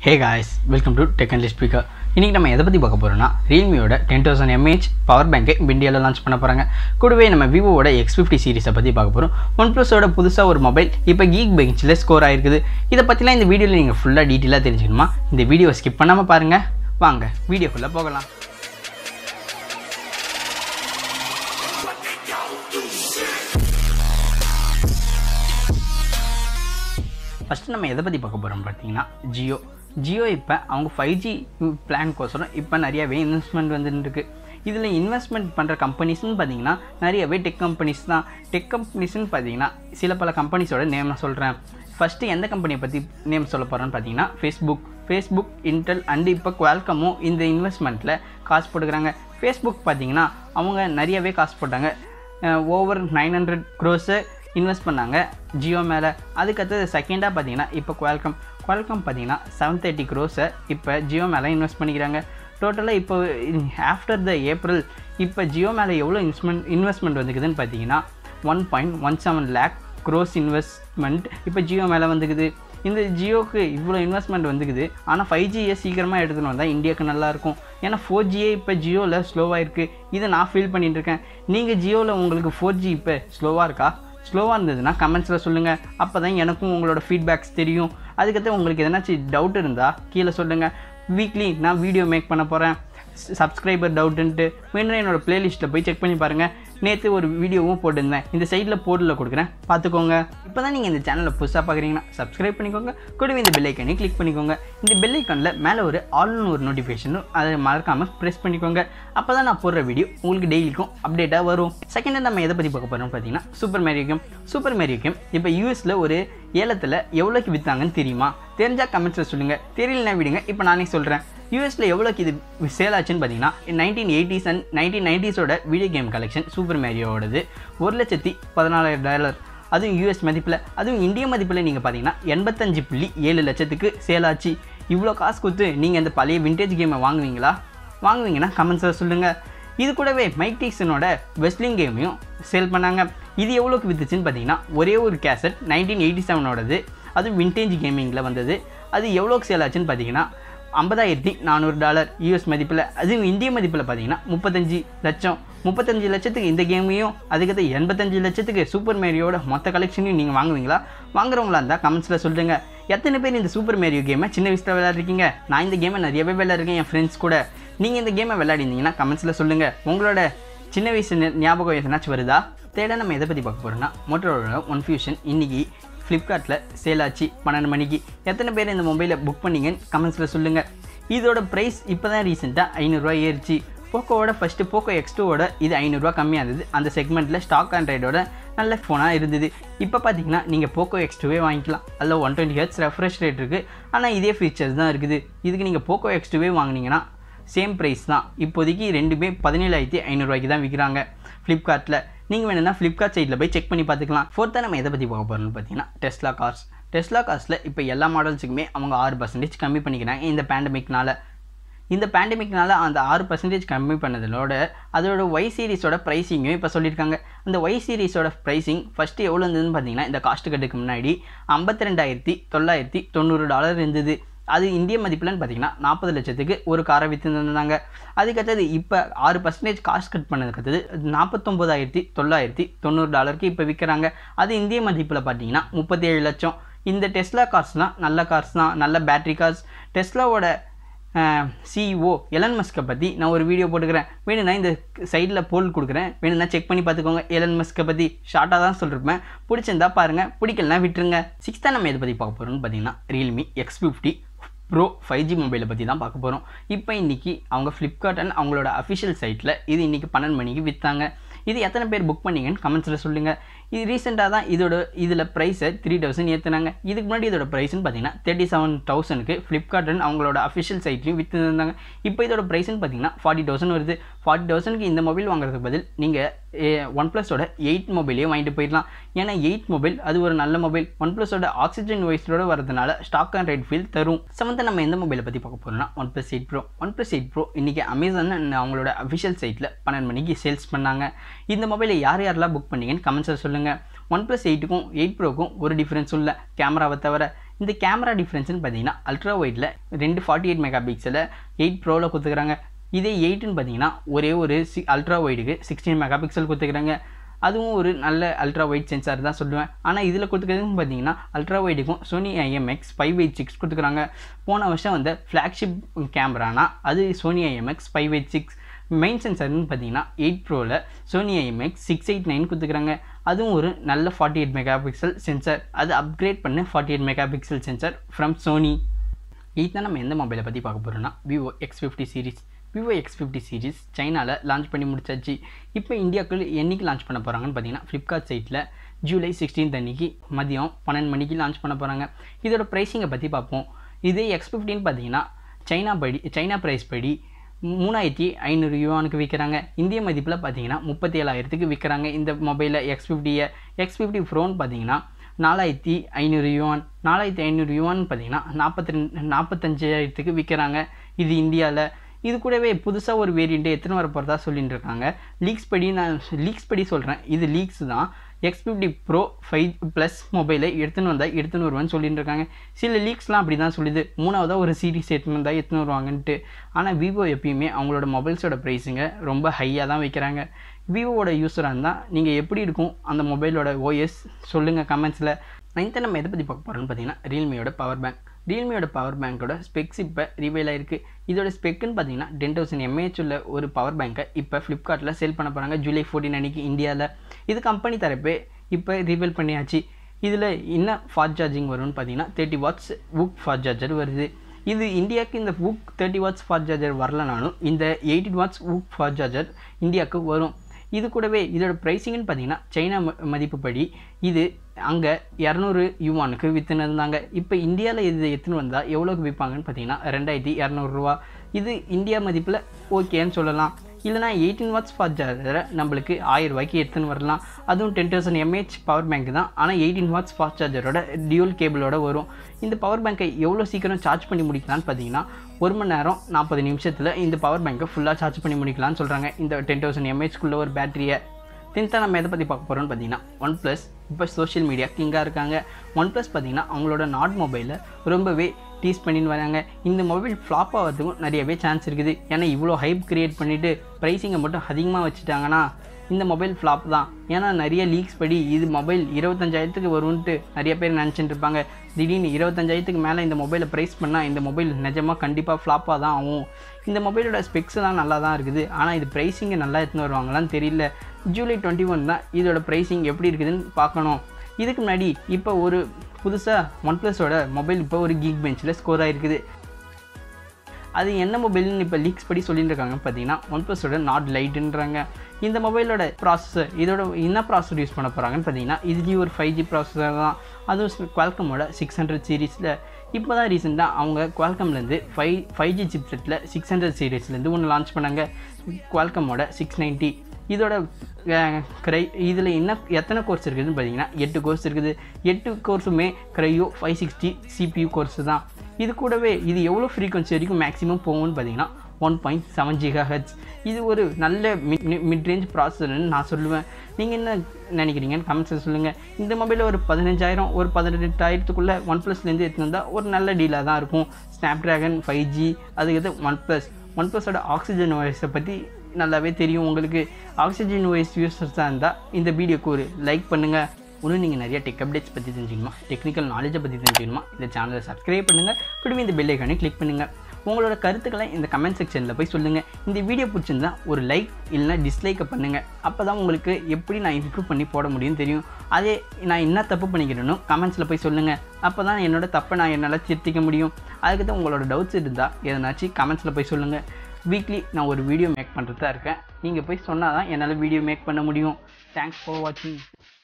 hey guys welcome to tech and speaker இன்றைக்கி நம்ம எதை பற்றி பார்க்க போகிறோம்னா ரியல்மியோட டென் தௌசண்ட் எம்ஏஹெச் பவர் பேங்கை இந்தியாவில் லான்ச் பண்ண போகிறாங்க கூடவே நம்ம விவோவோட எக்ஸ் ஃபிஃப்டி சீரிஸை பற்றி பார்க்க போகிறோம் ஒன் ப்ளஸோட புதுசாக ஒரு மொபைல் இப்போ கீக் பெஞ்சில் ஸ்கோர் ஆயிருக்குது இதை பற்றிலாம் இந்த வீடியோவில் நீங்கள் ஃபுல்லாக டீட்டெயிலாக தெரிஞ்சுக்கணுமா இந்த வீடியோவை ஸ்கிப் பண்ணாமல் பாருங்கள் வாங்க வீடியோக்குள்ளே போகலாம் ஃபஸ்ட்டு நம்ம எதை பற்றி பார்க்க போகிறோம் பார்த்தீங்கன்னா ஜியோ ஜியோ இப்போ அவங்க ஃபைவ் ஜி பிளான்கோசரம் இப்போ நிறையவே இன்வெஸ்ட்மெண்ட் வந்துருக்கு இதில் இன்வெஸ்ட்மெண்ட் பண்ணுற கம்பெனிஸ்னு பார்த்தீங்கன்னா நிறையவே டெக் கம்பெனிஸ் தான் டெக் கம்பெனிஸ்னு பார்த்தீங்கன்னா சில பல கம்பெனிஸோட நேம் நான் சொல்கிறேன் ஃபஸ்ட்டு எந்த கம்பெனியை பற்றி நேம் சொல்ல போகிறேன்னு பார்த்தீங்கன்னா ஃபேஸ்புக் ஃபேஸ்புக் இன்டெல் அண்டு இப்போ குவால்கமும் இந்த இன்வெஸ்ட்மெண்ட்டில் காசு போட்டுக்கிறாங்க ஃபேஸ்புக் பார்த்தீங்கன்னா அவங்க நிறையவே காசு போட்டாங்க ஓவர் நைன் ஹண்ட்ரட் க்ரோஸை இன்வெஸ்ட் பண்ணாங்க ஜியோ மேலே அதுக்கடுத்தது செகண்டாக பார்த்தீங்கன்னா இப்போ குவால்கம் குவால்கம் பார்த்தீங்கன்னா செவன் தேர்ட்டி க்ரோஸை இப்போ ஜியோ மேலே இன்வெஸ்ட் பண்ணிக்கிறாங்க டோட்டலாக இப்போ ஆஃப்டர் த ஏப்ரல் இப்போ ஜியோ மேலே எவ்வளோ இன்வெஸ்ட்மெண்ட் இன்வெஸ்ட்மெண்ட் வந்துக்குதுன்னு பார்த்தீங்கன்னா one point one seven lakh crores investment இப்போ ஜியோ மேலே வந்துக்குது இந்த ஜியோக்கு இவ்வளோ இன்வெஸ்ட்மெண்ட் வந்துக்குது ஆனால் ஃபைவ் ஜியை சீக்கிரமாக எடுத்துகிட்டு வந்தால் இந்தியாவுக்கு நல்லாயிருக்கும் ஏன்னா ஃபோர் ஜியே இப்போ ஜியோவில் ஸ்லோவாக இருக்குது இதை நான் ஃபீல் பண்ணிட்டு இருக்கேன் நீங்கள் ஜியோவில் உங்களுக்கு ஃபோர் ஜி இப்போ ஸ்லோவாக இருக்கா ஸ்லோவாக இருந்ததுன்னா கமெண்ட்ஸில் சொல்லுங்கள் அப்போ தான் எனக்கும் உங்களோட ஃபீட்பேக்ஸ் தெரியும் அதுக்கடுத்து உங்களுக்கு எதனாச்சும் டவுட் இருந்தால் கீழே சொல்லுங்கள் வீக்லி நான் வீடியோ மேக் பண்ண போகிறேன் சப்ஸ்கிரைபர் டவுட்டுன்ட்டு வேணும் என்னோடய ப்ளேலிஸ்ட்டில் போய் செக் பண்ணி பாருங்கள் நேற்று ஒரு வீடியோவும் போட்டிருந்தேன் இந்த சைடில் போர்டில் கொடுக்குறேன் பார்த்துக்கோங்க இப்போ தான் நீங்கள் இந்த சேனலை புதுசாக பார்க்குறீங்கன்னா சப்ஸ்கிரைப் பண்ணிக்கோங்க கூடவே இந்த பெல்லைக்கனை கிளிக் பண்ணிக்கோங்க இந்த பெல்லைக்கனில் மேலே ஒரு ஆல்னு ஒரு நோட்டிஃபிகேஷனும் அதை மறக்காமல் ப்ரெஸ் பண்ணிக்கோங்க அப்போ தான் நான் போடுற வீடியோ உங்களுக்கு டெய்லிக்கும் அப்டேட்டாக வரும் செகண்டாக நம்ம எதை பற்றி பார்க்க போகிறோம்னு பார்த்தீங்கன்னா super Mario game super Mario game இப்போ யூஎஸில் ஒரு ஏலத்தில் எவ்வளோக்கு விற்றாங்கன்னு தெரியுமா தெரிஞ்சால் கமெண்ட்ஸில் சொல்லுங்கள் தெரியலனா விடுங்க இப்போ நானே சொல்கிறேன் யூஎஸில் எவ்வளோக்கு இது சேல் ஆச்சுன்னு பார்த்தீங்கன்னா நைன்டீன் எயிட்டிஸ் அண்ட் நைன்டீன் நைன்டிஸோட வீடியோ கேம் கலெக்ஷன் சூப்பர் மேரியோடது ஒரு லட்சத்தி பதினாலாயிரம் டாலர் அதுவும் யூஎஸ் மதிப்பில் அதுவும் இந்திய மதிப்பில் நீங்கள் பார்த்தீங்கன்னா எண்பத்தஞ்சு புள்ளி ஏழு லட்சத்துக்கு சேல் ஆச்சு இவ்வளோ காசு கொடுத்து நீங்கள் அந்த பழைய விண்டேஜ் கேமை வாங்குவீங்களா வாங்குவீங்கன்னா கமெண்ட்ஸில் சொல்லுங்கள் இது கூடவே மைக் டீக்ஸனோட வெஸ்லிங் கேமையும் சேல் பண்ணாங்க இது எவ்வளோக்கு வித்துச்சுன்னு பார்த்தீங்கன்னா ஒரே ஒரு கேசட் நைன்டீன் எயிட்டி செவனோடது அது விண்டேஜ் கேமிங்கில் வந்தது அது எவ்வளோக்கு சேல் ஆச்சுன்னு பார்த்தீங்கன்னா ஐம்பதாயிரத்தி நானூறு டாலர் யூஎஸ் மதிப்பில் அதுவும் இந்திய மதிப்பில் பார்த்தீங்கன்னா முப்பத்தஞ்சு லட்சம் முப்பத்தஞ்சு லட்சத்துக்கு இந்த கேமையும் அதுக்கடுத்து எண்பத்தஞ்சு லட்சத்துக்கு சூப்பர் மேரியோட மொத்த கலெக்ஷனையும் நீங்கள் வாங்குவீங்களா வாங்குறவங்களா இருந்தால் கமெண்ட்ஸில் சொல்லுங்கள் எத்தனை பேர் இந்த சூப்பர் மேரியோ கேமை சின்ன வயசில் விளையாடுறீங்க நான் இந்த கேமை நிறையவே விளையாடுறேன் என் ஃப்ரெண்ட்ஸ் கூட நீங்கள் இந்த கேமை விளையாடிருந்தீங்கன்னா கமெண்ட்ஸில் சொல்லுங்கள் உங்களோட சின்ன வயசு ஞாபகம் எதனாச்சும் வருதா தேட நம்ம எதை பற்றி பார்க்க போகிறோம்னா மோட்டரோட ஒன் ஃபியூஷன் இன்றைக்கி ஃப்ளிப்கார்ட்டில் சேல் ஆச்சு பன்னெண்டு மணிக்கு எத்தனை பேர் இந்த மொபைலை புக் பண்ணீங்கன்னு கமெண்ட்ஸில் சொல்லுங்கள் இதோட ப்ரைஸ் இப்போ தான் ரீசெண்டாக ஐநூறுரூவா ஏறிச்சு போக்கோவோட ஃபஸ்ட்டு போக்கோ எக்ஸ் டூவோட இது ஐநூறுரூவா கம்மியாக இருந்தது அந்த செக்மெண்ட்டில் ஸ்டாக் ஆண்ட்ராய்டோட நல்ல ஃபோனாக இருந்தது இப்போ பார்த்தீங்கன்னா நீங்கள் போக்கோ எக்ஸ் டூவே வாங்கிக்கலாம் அதில் one twenty hertz refresh rate இருக்குது ஆனால் இதே ஃபீச்சர்ஸ் தான் இருக்குது இதுக்கு நீங்கள் போக்கோ எக்ஸ் டூவே வாங்கினீங்கன்னா சேம் ப்ரைஸ் தான் இப்போதைக்கு ரெண்டுமே பதினேழாயிரத்தி ஐநூறுரூவாய்க்கு தான் விற்கிறாங்க ஃப்ளிப்கார்ட்டில் நீங்கள் வேணும்னா ஃப்ளிப்கார்ட் சைட்டில் போய் செக் பண்ணி பார்த்துக்கலாம் ஃபோர்த்தாக நம்ம எதை பற்றி பார்க்க போகிறோம்னு பார்த்தீங்கன்னா டெஸ்லா கார்ஸ் டெஸ்லா கார்ஸில் இப்போ எல்லா மாடல்ஸுக்குமே அவங்க ஆறு பர்சன்டேஜ் கம்மி பண்ணிக்கிறாங்க இந்த பேண்டமிக்னால இந்த பேண்டமிக்னால அந்த ஆறு பர்சன்டேஜ் கம்மி பண்ணதோட அதோட ஒய் சீரிஸோட ப்ரைஸிங்கும் இப்போ சொல்லியிருக்காங்க அந்த ஒய் சீரிஸோட ப்ரைஸிங் ஃபஸ்ட்டு எவ்வளோ இருந்ததுன்னு பார்த்தீங்கன்னா இந்த காஸ்ட் கட்டுக்கு முன்னாடி ஐம்பத்தி ரெண்டாயிரத்தி தொள்ளாயிரத்தி தொண்ணூறு டாலர் இருந்தது அது இந்திய மதிப்பில்னு பார்த்தீங்கன்னா நாற்பது லட்சத்துக்கு ஒரு காரை விற்று தந்தாங்க அதுக்கடுத்தது இப்போ ஆறு பர்சன்டேஜ் காஸ்ட் கட் பண்ணதுக்கு நாற்பத்தொம்போதாயிரத்தி தொள்ளாயிரத்தி தொண்ணூறு டாலருக்கு இப்போ விற்கிறாங்க அது இந்திய மதிப்பில் பார்த்தீங்கன்னா முப்பத்தி ஏழு லட்சம் இந்த டெஸ்லா கார்ஸ்னால் நல்ல கார்ஸ் தான் நல்ல பேட்ரி கார்ஸ் டெஸ்லாவோட சிஇஓ எலன் மஸ்கை பற்றி நான் ஒரு வீடியோ போட்டுக்கிறேன் வேணும்னா இந்த சைடில் போல் கொடுக்குறேன் வேணும்னா செக் பண்ணி பார்த்துக்கோங்க எலன் மஸ்கை பற்றி ஷார்ட்டாக தான் சொல்லிருப்பேன் பிடிச்சிருந்தா பாருங்கள் பிடிக்கலனா விட்டுருங்க சிக்ஸ்த்தாக நம்ம எதை பற்றி பார்க்க போகிறோம்னு பார்த்தீங்கன்னா Realme X fifty pro five G மொபைலை பற்றி தான் பார்க்க போகிறோம் இப்போ இன்றைக்கி அவங்க ஃப்ளிப்கார்ட் அண்ட் அவங்களோட அஃபிஷியல் சைட்டில் இது இன்றைக்கி பன்னெண்டு மணிக்கு விற்றாங்க இது எத்தனை பேர் புக் பண்ணீங்கன்னு கமெண்ட்ஸில் சொல்லுங்கள் இது ரீசெண்டாக தான் இதோட இதில் ப்ரைஸை த்ரீ தௌசண்ட் ஏற்றுனாங்க இதுக்கு முன்னாடி இதோட ப்ரைஸ்னு பார்த்தீங்கன்னா தேர்ட்டி செவன் தௌசண்ட்க்கு ஃப்ளிப்கார்ட் அண்ட் அவங்களோட அஃபிஷியல் சைட்லையும் விற்று இருந்தாங்க இப்போ இதோட ப்ரைஸ்னு பார்த்தீங்கன்னா ஃபார்ட்டி தௌசண்ட் வருது ஃபார்ட்டி தௌசண்ட்க்கு இந்த மொபைல் வாங்குறதுக்கு பதில் நீங்கள் ஒன் ப்ளஸோட எயிட் மொபைலே வாங்கிட்டு போயிடலாம் ஏன்னா எயிட் மொபைல் அது ஒரு நல்ல மொபைல் ஒன் ப்ளஸோட ஆக்சிஜன் வைஸோட வரதுனால ஸ்டாக் அண்ட் ரைட் ஃபீல் தரும் செவன்த்தை நம்ம எந்த மொபைலை பற்றி பார்க்க போகிறோம்னா one plus eight pro one plus eight pro இன்றைக்கி அமேசான் அவங்களோட அஃபிஷியல் சைட்டில் பன்னெண்டு மணிக்கு சேல்ஸ் பண்ணாங்க இந்த மொபைலை யார் யாரெல்லாம் புக் பண்ணீங்கன்னு கமெண்ட்ஸில் சொல்லுங்கள் ஒன் ப்ளஸ் எயிட்டுக்கும் எயிட் ப்ரோக்கும் ஒரு டிஃப்ரென்ஸும் இல்லை கேமராவை தவிர இந்த கேமரா டிஃப்ரென்ஸ்னு பார்த்தீங்கன்னா அல்ட்ரா ஒயிட்டில் ரெண்டு ஃபார்ட்டி எயிட் மெகா பிக்சலை எயிட் ப்ரோவில் கொடுத்துக்கிறாங்க இதே எயிட்டுன்னு பார்த்தீங்கன்னா ஒரே ஒரு சி அல்ட்ரா ஒயிடுக்கு சிக்ஸ்டீன் மெகா பிக்சல் கொடுத்துக்கிறாங்க அதுவும் ஒரு நல்ல அல்ட்ரா ஒயிட் சென்சார் தான் சொல்லுவேன் ஆனால் இதில் கொடுத்துக்கிறதுன்னு பார்த்தீங்கன்னா அல்ட்ரா ஒயிடுக்கும் Sony IMX five eight six கொடுத்துக்கிறாங்க போன வருஷம் வந்த ஃப்ளாக்ஷிப் கேமரானா அது Sony IMX five eight six main சென்சார்னு பார்த்தீங்கன்னா எயிட் ப்ரோவில் Sony IMX six eight nine கொடுத்துக்கிறாங்க அதுவும் ஒரு நல்ல forty eight mega pixel sensor அது அப்கிரேட் பண்ண forty eight mega pixel sensor from Sony இதுதான் நம்ம எந்த மொபைலை பற்றி பார்க்க போகிறோம்னா Vivo X fifty series Vivo X fifty series சைனாவில் லான்ச் பண்ணி முடிச்சாச்சு இப்போ இந்தியாவுக்கு என்னைக்கு லான்ச் பண்ண போகிறாங்கன்னு பார்த்தீங்கன்னா ஃப்ளிப்கார்ட் சைட்டில் ஜூலை சிக்ஸ்டீன்த் அன்னைக்கு மதியம் பன்னெண்டு மணிக்கு லான்ச் பண்ண போகிறாங்க இதோட ப்ரைஸிங்கை பற்றி பார்ப்போம் இதே எக்ஸ் ஃபிஃப்டின்னு பார்த்தீங்கன்னா சைனா படி சைனா ப்ரைஸ் படி மூணாயிரத்தி ஐநூறு யூவானுக்கு விற்கிறாங்க இந்திய மதிப்பில் பார்த்தீங்கன்னா முப்பத்தி ஏழாயிரத்துக்கு விற்கிறாங்க இந்த மொபைலில் எக்ஸ் ஃபிஃப்டியை எக்ஸ் ஃபிஃப்டி ப்ரோன்னு பார்த்தீங்கன்னா நாலாயிரத்தி ஐநூறு யூவான் நாலாயிரத்தி ஐநூறு யூவான் பார்த்தீங்கன்னா நாற்பத்தி ரெண்டு நாற்பத்தஞ்சாயிரத்துக்கு விற்கிறாங்க இது இந்தியாவில் இது கூடவே புதுசாக ஒரு வேரியண்ட்டு எத்தனை வர போகிறதா சொல்லிட்டு இருக்காங்க லீக்ஸ் படி நான் லீக்ஸ் படி சொல்கிறேன் இது லீக்ஸ் தான் X fifty pro five plus மொபைலை எடுத்துன்னு வந்தால் எடுத்துன்னு வருவேன்னு சொல்லிட்டு இருக்காங்க சில லீக்ஸ்லாம் அப்படி தான் சொல்லுது மூணாவதாக ஒரு சீரிஸ் எடுத்துன்னு வந்தால் எடுத்துன்னு வருவாங்கன்ட்டு ஆனால் விவோ எப்பயுமே அவங்களோட மொபைல்ஸோட ப்ரைஸுங்க ரொம்ப ஹையாக தான் வைக்கிறாங்க விவோவோட யூஸராக இருந்தால் நீங்கள் எப்படி இருக்கும் அந்த மொபைலோட ஓஎஸ் சொல்லுங்கள் கமெண்ட்ஸில் நைன்த்து நம்ம எதை பற்றி பார்க்க போகிறோம்னு பார்த்தீங்கன்னா ரியல்மியோட பவர் பேங்க் ரியல்மியோட பவர் பேங்க்கோட ஸ்பெக்ஸ் இப்போ ரிவைல் ஆயிருக்கு இதோட ஸ்பெக்குன்னு பார்த்தீங்கன்னா டென் தௌசண்ட் எம்ஏஹெச் உள்ள ஒரு பவர் பேங்க்கை இப்போ ஃப்ளிப்கார்ட்டில் சேல் பண்ண போகிறாங்க ஜூலை ஃபோர்டீன் அன்னைக்கு இந்தியாவில் இது கம்பெனி தரப்பே இப்போ ரிவைல் பண்ணியாச்சு இதில் என்ன ஃபாஸ்ட் சார்ஜிங் வரும்னு பார்த்தீங்கன்னா தேர்ட்டி வாட்ஸ் புக் ஃபாஸ்ட் சார்ஜர் வருது இது இந்தியாவுக்கு இந்த புக் தேர்ட்டி வாட்ஸ் ஃபாஸ்ட் சார்ஜர் வரலனாலும் இந்த எயிட்டி வாட்ஸ் புக் ஃபாஸ்ட் சார்ஜர் இந்தியாவுக்கு வரும் இது கூடவே இதோட ப்ரைஸிங்னு பார்த்தீங்கன்னா சைனா ம மதிப்புப்படி இது அங்கே இரநூறு யூவானுக்கு விற்றுன்னு இருந்தாங்க இப்போ இந்தியாவில் இது எடுத்துன்னு வந்தால் எவ்வளோக்கு விற்பாங்கன்னு பார்த்தீங்கன்னா ரெண்டாயிரத்தி இரநூறுவா இது இந்தியா மதிப்பில் ஓகேன்னு சொல்லலாம் இல்லைனா எயிட்டீன் வாட்ஸ் ஃபாஸ்ட் சார்ஜரை நம்மளுக்கு ஆயிரம் ரூபாய்க்கு எடுத்துன்னு வரலாம் அதுவும் ten thousand mAh power bank தான் ஆனால் எயிட்டீன் வாட்ஸ் ஃபாஸ்ட் சார்ஜரோட டியூல் கேபிளோட வரும் இந்த பவர் பேங்க்கை எவ்வளோ சீக்கிரம் சார்ஜ் பண்ணி முடிக்கலாம்னு பார்த்தீங்கன்னா ஒரு மணி நேரம் நாற்பது நிமிஷத்தில் இந்த பவர் பேங்க்கை ஃபுல்லாக சார்ஜ் பண்ணி முடிக்கலாம்னு சொல்கிறாங்க இந்த டென் தௌசண்ட் எம்ஏஹெச்க்குள்ள ஒரு பேட்டரியை டென்த்தாக நம்ம எதை பற்றி பார்க்க போகிறோம்னு பார்த்தீங்கன்னா ஒன் ப்ளஸ் இப்போ சோஷியல் மீடியா கிங்காக இருக்காங்க ஒன் ப்ளஸ் பார்த்தீங்கன்னா அவங்களோட நாட் மொபைலில் ரொம்பவே டீஸ் பண்ணின்னு வராங்க இந்த மொபைல் ஃப்ளாப் ஆகிறதுக்கும் நிறையவே சான்ஸ் இருக்குது ஏன்னா இவ்வளோ ஹைப் க்ரியேட் பண்ணிவிட்டு ப்ரைஸிங்கை மட்டும் அதிகமாக வச்சுட்டாங்கன்னா இந்த மொபைல் ஃப்ளாப் தான் ஏன்னா நிறைய லீக்ஸ் படி இது மொபைல் இருபத்தஞ்சாயிரத்துக்கு வரும்ன்ட்டு நிறைய பேர் நினச்சிட்டு இருப்பாங்க திடீர்னு இருபத்தஞ்சாயிரத்துக்கு மேலே இந்த மொபைலை ப்ரைஸ் பண்ணால் இந்த மொபைல் நிஜமாக கண்டிப்பாக ஃப்ளாப்பாக தான் ஆகும் இந்த மொபைலோட ஸ்பெக்ஸ்லாம் நல்லா தான் இருக்குது ஆனால் இது ப்ரைஸிங்கை நல்லா எடுத்துன்னு வருவாங்களான்னு தெரியல ஜூலை டுவெண்ட்டி ஒன் தான் இதோட ப்ரைஸிங் எப்படி இருக்குதுன்னு பார்க்கணும் இதுக்கு முன்னாடி இப்போ ஒரு புதுசாக ஒன் ப்ளஸோட மொபைல் இப்போ ஒரு கீக் பெஞ்சில் ஸ்கோர் ஆகிருக்குது அது என்ன மொபைல்னு இப்போ லீக்ஸ் படி சொல்லிட்டு இருக்காங்க பார்த்தீங்கன்னா ஒன் ப்ளஸோட நாட் லைட்டுன்றாங்க இந்த மொபைலோட ப்ராசஸர் இதோட என்ன ப்ராசஸர் யூஸ் பண்ண போகிறாங்கன்னு பார்த்தீங்கன்னா இதுலேயும் ஒரு ஃபைவ் ஜி ப்ராசஸர் தான் அதுவும் குவால்கமோட சிக்ஸ் ஹண்ட்ரட் சீரீஸில் இப்போ தான் ரீசெண்டாக அவங்க குவால்கம்லேருந்து ஃபைவ் ஃபைவ் ஜி சிப்செட்டில் சிக்ஸ் ஹண்ட்ரட் சீரீஸ்லேருந்து ஒன்று லான்ச் பண்ணாங்க குவால்கமோட சிக்ஸ் நைன்ட்டி இதோட க்ரை இதில் என்ன எத்தனை கோர்ஸ் இருக்குதுன்னு பார்த்தீங்கன்னா எட்டு கோர்ஸ் இருக்குது எட்டு கோர்ஸுமே Kryo five sixty CPU cores தான் இது கூடவே இது எவ்வளோ ஃப்ரீக்வன்சி வரைக்கும் மேக்ஸிமம் போகும்னு பார்த்தீங்கன்னா one point seven giga H இது ஒரு நல்ல மிட் மிட் ரேஞ்ச் ப்ராசஸர்னு நான் சொல்லுவேன் நீங்கள் என்ன நினைக்கிறீங்கன்னு கமெண்ட்ஸில் சொல்லுங்கள் இந்த மொபைலில் ஒரு பதினஞ்சாயிரம் ஒரு பதினெட்டாயிரத்துக்குள்ளே ஒன் ப்ளஸ்லேருந்து எடுத்துன்னு வந்தால் ஒரு நல்ல டீலாக தான் இருக்கும் ஸ்னாப் ட்ராகன் ஃபைவ் ஜி அதுக்கு ஒன் ப்ளஸ் ஒன் ப்ளஸோட ஆக்சிஜன் வாய்ஸை பற்றி நல்லாவே தெரியும் உங்களுக்கு ஆக்சிஜன் வாய்ஸ் யூஸர்ஸாக இருந்தால் இந்த வீடியோக்கு ஒரு லைக் பண்ணுங்கள் இன்னும் நீங்கள் நிறைய டெக் அப்டேட்ஸ் பற்றி தெரிஞ்சுக்கணுமா டெக்னிக்கல் நாலேஜை பற்றி தெரிஞ்சுக்கணுமா இந்த சேனலை சப்ஸ்கிரைப் பண்ணுங்கள் கூடவே இந்த பெல் ஐக்கானே கிளிக் பண்ணுங்கள் உங்களோட கருத்துக்களை இந்த கமெண்ட் செக்ஷனில் போய் சொல்லுங்கள் இந்த வீடியோ பிடிச்சிருந்தா ஒரு லைக் இல்லைனா டிஸ்லைக்கை பண்ணுங்கள் அப்போ தான் உங்களுக்கு எப்படி நான் இம்ப்ரூவ் பண்ணி போட முடியும்னு தெரியும் அதே நான் என்ன தப்பு பண்ணிக்கிறேனோ கமெண்ட்ஸில் போய் சொல்லுங்கள் அப்போ தான் என்னோட தப்பை நான் என்னால் திருத்திக்க முடியும் அதுக்கு தான் உங்களோட டவுட்ஸ் இருந்தால் எதனாச்சும் கமெண்ட்ஸில் போய் சொல்லுங்கள் வீக்லி நான் ஒரு வீடியோ மேக் பண்ணுறதா இருக்கேன் நீங்கள் போய் சொன்னால் தான் என்னால் வீடியோ மேக் பண்ண முடியும் தேங்க்ஸ் ஃபார் வாட்சிங்